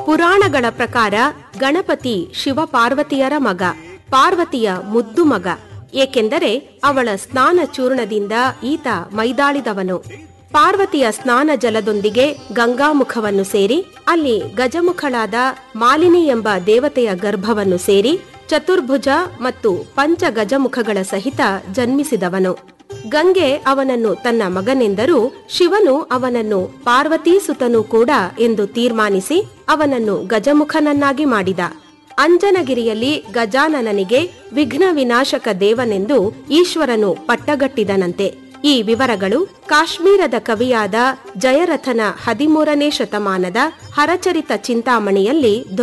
ಪುರಾಣಗಳ ಪ್ರಕಾರ ಗಣಪತಿ ಶಿವ ಪಾರ್ವತಿಯರ ಮಗ ಪಾರ್ವತಿಯ ಮುದ್ದು ಮಗ ಏಕೆಂದರೆ ಅವಳ ಸ್ನಾನ ಚೂರ್ಣದಿಂದ ಈತ ಮೈದಾಳಿದವನು ಪಾರ್ವತಿಯ ಸ್ನಾನ ಜಲದೊಂದಿಗೆ ಗಂಗಾಮುಖವನ್ನು ಸೇರಿ ಅಲ್ಲಿ ಗಜಮುಖಳಾದ ಮಾಲಿನಿ ಎಂಬ ದೇವತೆಯ ಗರ್ಭವನ್ನು ಸೇರಿ ಚತುರ್ಭುಜ ಮತ್ತು ಪಂಚ ಗಜಮುಖಗಳ ಸಹಿತ ಜನ್ಮಿಸಿದವನು ಗಂಗೆ ಅವನನ್ನು ತನ್ನ ಮಗನೆಂದರೂ ಶಿವನು ಅವನನ್ನು ಪಾರ್ವತೀ ಸುತನೂ ಕೂಡ ಎಂದು ತೀರ್ಮಾನಿಸಿ ಅವನನ್ನು ಗಜಮುಖನನ್ನಾಗಿ ಮಾಡಿದ ಅಂಜನಗಿರಿಯಲ್ಲಿ ಗಜಾನನನಿಗೆ ವಿಘ್ನ ವಿನಾಶಕ ದೇವನೆಂದು ಈಶ್ವರನು ಪಟ್ಟಗಟ್ಟಿದನಂತೆ ಈ ವಿವರಗಳು ಕಾಶ್ಮೀರದ ಕವಿಯಾದ ಜಯರಥನ ಹದಿಮೂರನೇ ಶತಮಾನದ ಹರಚರಿತ ಚಿಂತಾಮಣಿಯಲ್ಲಿ